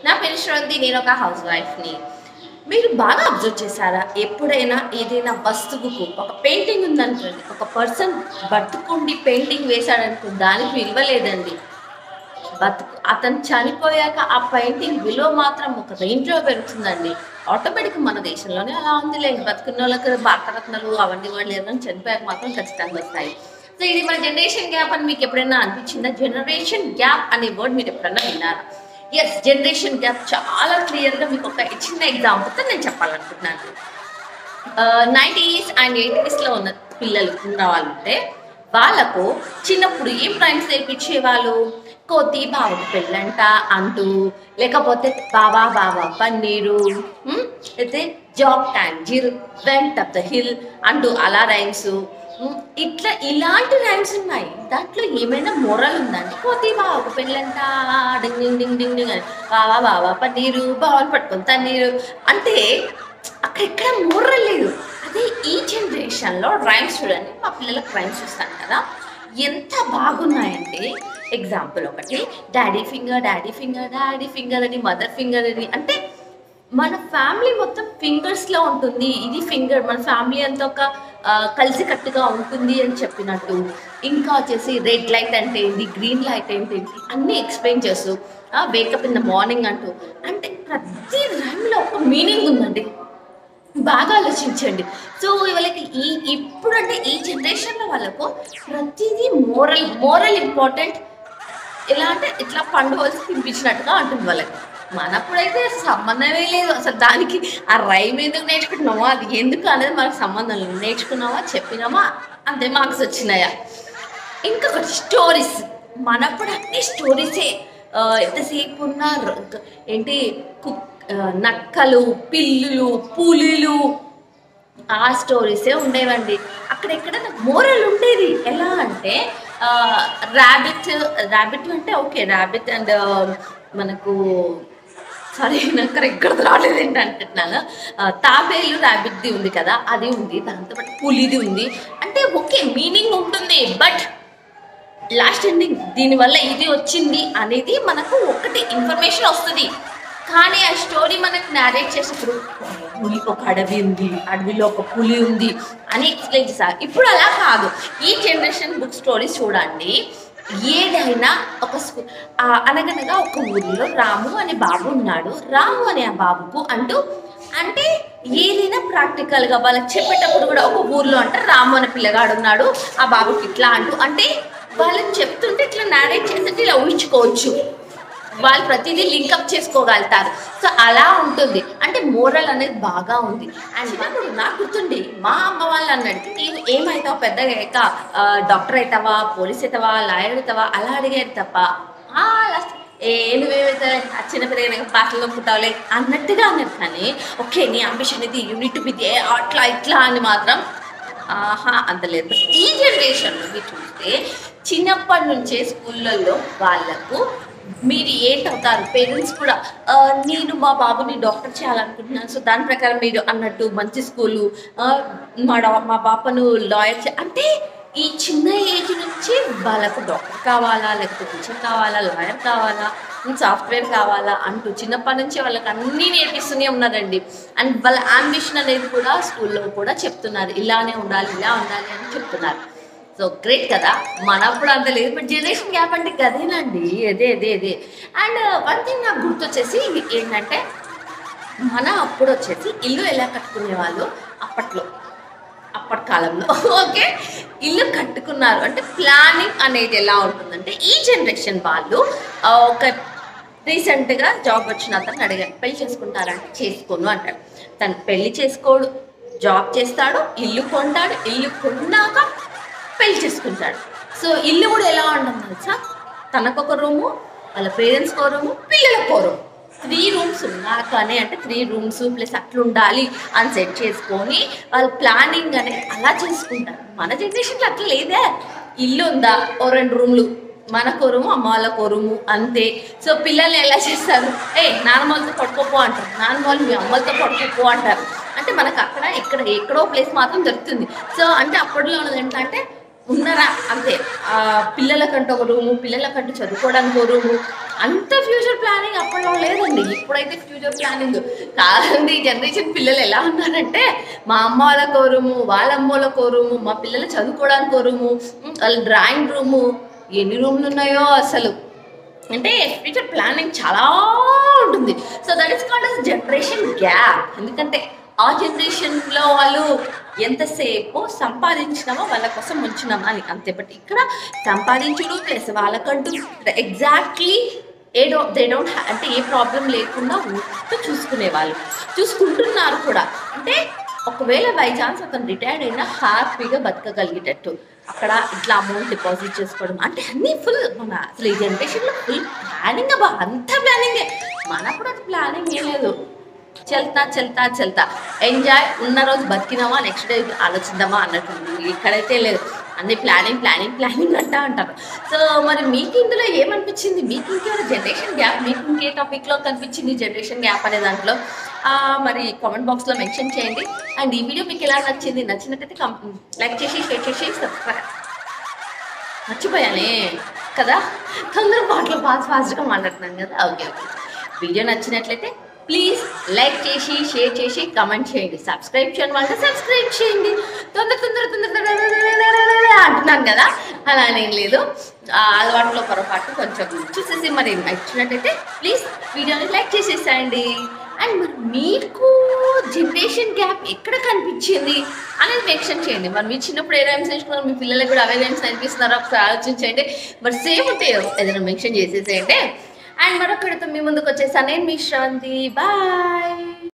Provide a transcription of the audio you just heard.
నా పేరు శ్రద్ధి నేను ఒక హౌస్ వైఫ్ని మీరు బాగా అబ్జర్వ్ చేశారా ఎప్పుడైనా ఏదైనా వస్తువుకు ఒక పెయింటింగ్ ఉందనుకోండి ఒక పర్సన్ బతుకుండి పెయింటింగ్ వేశాడనుకో దానికి విలువ లేదండి బతుకు అతను చనిపోయాక ఆ పెయింటింగ్ విలువ మాత్రం ఒక రేంజ్లో పెరుగుతుందండి ఆటోమేటిక్ మన దేశంలోనే అలా ఉంది లేదు బతుకున్న వాళ్ళకి భారతరత్నాలు అవన్నీ వాళ్ళు ఏదైనా చనిపోయాక మాత్రం ఖచ్చితంగా వస్తాయి సో ఇది మన జనరేషన్ గ్యాప్ అని మీకు ఎప్పుడైనా అనిపించిందా జనరేషన్ గ్యాప్ అనే వర్డ్ మీరు ఎప్పుడైనా విన్నారా ఎస్ జనరేషన్ గ్యాప్ చాలా క్లియర్గా మీకు ఒక చిన్న ఎగ్జాంపుల్తో నేను చెప్పాలనుకుంటున్నాను నైంటీస్ అండ్ ఎయిటీస్లో ఉన్న పిల్లలు ఉన్న వాళ్ళు ఉంటే వాళ్ళకు చిన్నప్పుడు ఏం రైమ్స్ నేర్పించేవాళ్ళు కోతి బావకు పెళ్ళంట అంటూ లేకపోతే బావా బావా పన్నీరు ఉమ్, అయితే Jack and Jill went up the hill అంటూ అలా రైమ్స్ ఇట్లా ఇలాంటి రైమ్స్ ఉన్నాయి దాంట్లో ఏమైనా మొరల్ ఉందండి కోతి బావకు పెళ్ళంట డింగ్ డింగ్ డింగ్ డింగ్ డింగ్ అని బావా బావా పన్నీరు బావని పట్టుకొని తన్నీరు అంటే అక్కడ ఎక్కడ మొరల్ లేదు అదే ఈ జనరేషన్లో రైమ్స్ చూడండి మా పిల్లలకు రైమ్స్ చూస్తాను కదా ఎంత బాగున్నాయంటే ఎగ్జాంపుల్ ఒకటి daddy finger daddy finger daddy finger అని మదర్ ఫింగర్ అని అంటే మన ఫ్యామిలీ మొత్తం ఫింగర్స్లో ఉంటుంది ఇది ఫింగర్ మన ఫ్యామిలీ అంతా ఒక ఆ, కలిసికట్టుగా ఉంటుంది అని చెప్పినట్టు ఇంకా వచ్చేసి రెడ్ లైట్ అంటే ఏంటి గ్రీన్ లైట్ అంటే ఏంటి అన్నీ ఎక్స్ప్లెయిన్ చేస్తూ వేకప్ ఇన్ ద మార్నింగ్ అంటూ అంటే ప్రతి రైమ్లో ఒక మీనింగ్ ఉందండి బాగా ఆలోచించండి సో వాళ్ళకి ఈ ఇప్పుడు అంటే ఈ జనరేషన్లో వాళ్ళకు ప్రతిదీ మోరల్ మోరల్ ఇంపార్టెంట్ ఎలా అంటే ఇట్లా పండు వచ్చి తినిపించినట్టుగా ఉంటుంది వాళ్ళకి మనప్పుడైతే అసలు సంబంధమే లేదు అసలు దానికి ఆ రైమ్ ఎందుకు నేర్చుకుంటున్నామా అది ఎందుకు అనేది మనకు సంబంధం లేదు నేర్చుకున్నామా చెప్పినామా అంతే మార్క్స్ వచ్చినాయా ఇంకొకటి స్టోరీస్ మనప్పుడు అన్ని స్టోరీసే ఆ, ఎంతసేపు ఉన్న ర- ఏంటి కుక్ ఆ, నక్కలు పిల్లులు పులులు ఆ స్టోరీసే ఉండేవండి అక్కడెక్కడ నాకు మోరల్ ఉండేది ఎలా అంటే ర్యాబిట్ ర్యాబిట్ అంటే ఓకే ర్యాబిట్ అండ్ మనకు సారీ నాకు ఎక్కడ రాలేదు ఏంటి అంటున్నాను ఆ, తాబేలు ర్యాబిట్ది ఉంది కదా అది ఉంది దాంతోపాటు పులిది ఉంది అంటే ఓకే మీనింగ్ ఉంటుంది బట్ లాస్ట్ ఎండింగ్ దీనివల్ల ఇది వచ్చింది అనేది మనకు ఒకటి ఇన్ఫర్మేషన్ వస్తుంది కానీ ఆ స్టోరీ మనకు నారేట్ చేసేప్పుడు పులి ఒక అడవి ఉంది అడవిలో ఒక పులి ఉంది అని ఎక్స్ప్లెయిన్ చేశారు ఇప్పుడు అలా కాదు ఈ జనరేషన్ బుక్ స్టోరీస్ చూడండి ఏదైనా ఒక స్కూ- ఆ అనగనగా ఒక ఊరిలో రాము అనే బాబు ఉన్నాడు రాము అనే ఆ బాబుకు అంటూ అంటే ఏదైనా ప్రాక్టికల్గా వాళ్ళకి చెప్పేటప్పుడు కూడా ఒక ఊర్లో అంటే రాము అనే పిల్లగాడు ఉన్నాడు ఆ బాబుకి ఇట్లా అంటూ అంటే వాళ్ళకి చెప్తుంటే ఇట్లా నారేట్ చేస్తుంటే ఇలా ఊహించుకోవచ్చు వాళ్ళు ప్రతిదీ లింకప్ చేసుకోగలుగుతారు సో అలా ఉంటుంది అంటే మోరల్ అనేది బాగా ఉంది అండ్ ఇప్పుడు నాకు గుర్తుండి మా అమ్మ వాళ్ళు అన్నట్టు నీవు ఏమవుతావు పెద్దగా అయ్యాక ఆ, డాక్టర్ అవుతావా పోలీస్ అవుతావా లాయర్ అవుతావా అలా అడిగారు తప్ప "ఆ, లాస్ట్ ఏ నువ్వేమైతే ఆ చిన్న పెద్దగా పాటల్లో పుట్టావులే అన్నట్టుగా అన్నారు కానీ ఓకే నీ అంబిషన్ ఇది యూనిట్ ఇది అట్లా ఇట్లా అని మాత్రం ఆహా అంత లేదు బట్ ఈ జనరేషన్లో మీరు చూస్తే చిన్నప్పటి నుంచే స్కూళ్ళల్లో వాళ్ళకు మీరు ఏంటవుతారు పేరెంట్స్ కూడా "ఆ, నేను మా బాబుని డాక్టర్ చేయాలనుకుంటున్నాను సో దాని ప్రకారం మీరు అన్నట్టు మంచి స్కూలు ఆ, మా డా మా పాపను లాయర్ చే అంటే ఈ చిన్న ఏజ్ నుంచి వాళ్ళకు డాక్టర్ కావాలా లేకపోతే టీచర్ కావాలా లాయర్ కావాలా సాఫ్ట్వేర్ కావాలా అంటూ చిన్నప్పటి నుంచి వాళ్ళకి అన్నీ నేర్పిస్తూనే ఉన్నారండి అండ్ వాళ్ళ అంబిషన్ అనేది కూడా స్కూల్లో కూడా చెప్తున్నారు ఇలానే ఉండాలి ఇలా ఉండాలి అని చెప్తున్నారు సో గ్రేట్ కదా మనప్పుడు అంత లేదు బట్ జనరేషన్ గ్యాప్ అంటే గదేనండి అదే అదే అదే అండ్ వన్ థింగ్ నాకు గుర్తొచ్చేసి ఏంటంటే మన అప్పుడు వచ్చేసి ఇల్లు ఎలా కట్టుకునే వాళ్ళు అప్పట్లో అప్పటి కాలంలో ఓకే ఇల్లు కట్టుకున్నారు అంటే ప్లానింగ్ అనేది ఎలా ఉంటుందంటే ఈ జనరేషన్ వాళ్ళు ఆ, ఒక రీసెంట్గా జాబ్ వచ్చిన అతను అడిగారు పెళ్లి చేసుకుంటారంటే చేసుకోను అంటాడు తను పెళ్లి చేసుకోడు జాబ్ చేస్తాడు ఇల్లు కొంటాడు ఇల్లు కొన్నాక పెళ్లి చేసుకుంటాడు సో ఇల్లు కూడా ఎలా ఉంటుంది తెలుసా తనకొక రూము వాళ్ళ పేరెంట్స్కి ఒక రూము పిల్లలకు ఒక రూము త్రీ రూమ్స్ ఉన్నాకనే అంటే త్రీ రూమ్స్ ప్లస్ అట్లా ఉండాలి అని సెట్ చేసుకొని వాళ్ళు ప్లానింగ్ అనేది అలా చేసుకుంటారు మన జనరేషన్లో అట్లా లేదే ఇల్లు ఉందా ఓ రెండు రూమ్లు మనకో రూము అమ్మ వాళ్ళకో రూము అంతే సో పిల్లల్ని ఎలా చేస్తారు ఏ నాన్నమ్మలతో పడుకోపో అంటారు నాన్నమ్మ వాళ్ళు మీ అమ్మలతో పడుకోపో అంటారు అంటే మనకు అక్కడ ఇక్కడ ఎక్కడో ప్లేస్ మాత్రం దొరుకుతుంది సో అంటే అప్పట్లో ఉన్నది ఏంటంటే ఉన్నారా అంతే ఆ ఆ, పిల్లలకంటూ ఒక రూము పిల్లలకంటూ చదువుకోవడానికి ఒక రూము అంత ఫ్యూచర్ ప్లానింగ్ అప్పట్లో లేదండి ఇప్పుడైతే ఫ్యూచర్ ప్లానింగ్ కాదండి ఈ జనరేషన్ పిల్లలు ఎలా ఉన్నారంటే మా అమ్మ వాళ్ళకి ఒక రూము వాళ్ళ అమ్మ వాళ్ళకి ఒక రూము మా పిల్లలు చదువుకోవడానికి ఒక రూము ఉమ్, వాళ్ళ డ్రాయింగ్ రూము ఎన్ని రూమ్లు ఉన్నాయో అసలు అంటే ఫ్యూచర్ ప్లానింగ్ చాలా ఉంటుంది so that is called as generation gap ఎందుకంటే ఆ జనరేషన్లో వాళ్ళు ఎంతసేపు సంపాదించినామో వాళ్ళ కోసం ఉంచినామా అని అంతే బట్ ఇక్కడ సంపాదించుడు ప్లస్ వాళ్ళకంటూ exactly a do they don't అంటే ఏ ప్రాబ్లం లేకుండా ఉంటూ చూసుకునేవాళ్ళు చూసుకుంటున్నారు కూడా అంటే ఒకవేళ బై ఛాన్స్ అతను రిటైర్డ్ అయినా హ్యాపీగా బతకగలిగేటట్టు అక్కడ ఇట్లా అమౌంట్ డిపాజిట్ చేసుకోవడం అంటే అన్నీ ఫుల్ మన అసలు ఈ జనరేషన్లో ఫుల్ ప్లానింగ్ అబ్బా అంత ప్లానింగే మనప్పుడు అది ప్లానింగ్ ఏం లేదు చెల్తా చెల్తా చెల్తా ఎంజాయ్ ఉన్న రోజు బతికినామా నెక్స్ట్ డే ఆలోచిద్దామా అన్నట్టుంది ఇక్కడైతే లేదు అన్ని ప్లానింగ్ ప్లానింగ్ ప్లానింగ్ అంటా అంటారు సో మరి మీకు ఇందులో ఏమనిపించింది మీకు ఇంకేమైనా జనరేషన్ గ్యాప్ మీకు ఇంకే టాపిక్లో కనిపించింది జనరేషన్ గ్యాప్ అనే దాంట్లో ఆ, మరి కామెంట్ బాక్స్లో మెన్షన్ చేయండి అండ్ ఈ వీడియో మీకు ఎలా నచ్చింది నచ్చినట్టయితే లైక్ చేసి షేర్ చేసి సబ్స్క్రైబ్ మర్చిపోయానే కదా తొందర పాటలు ఫాస్ట్ ఫాస్ట్గా మాట్లాడుతున్నాను కదా ఓకే ఓకే వీడియో నచ్చినట్లయితే ప్లీజ్ లైక్ చేసి షేర్ చేసి కమెంట్ చేయండి సబ్స్క్రైబ్ చేయండి వాళ్ళకి సబ్స్క్రైబ్ చేయండి తొందర తొందర తొందర తొందర అంటున్నాను కదా అలా ఏం లేదు ఆ అలవాట్లో పొరపాటు కొంచెం చూసేసి మరి నచ్చినట్టయితే ప్లీజ్ వీడియోని లైక్ చేసేసేయండి అండ్ మరి మీకు జనరేషన్ గ్యాప్ ఎక్కడ కనిపించింది అనేది మెన్షన్ చేయండి మరి మీ చిన్నప్పుడు ఏ రైమ్స్ నేర్చుకున్నారు మీ పిల్లలకు కూడా అవే రైమ్స్ నేర్పిస్తున్నారో ఒకసారి ఆలోచించండి మరి సేమ్ ఉంటే ఏదైనా మెన్షన్ చేసేసేయండి అండ్ మరొకటితో మీ ముందుకు వచ్చేసాను నేను మీ శ్రవంతి బాయ్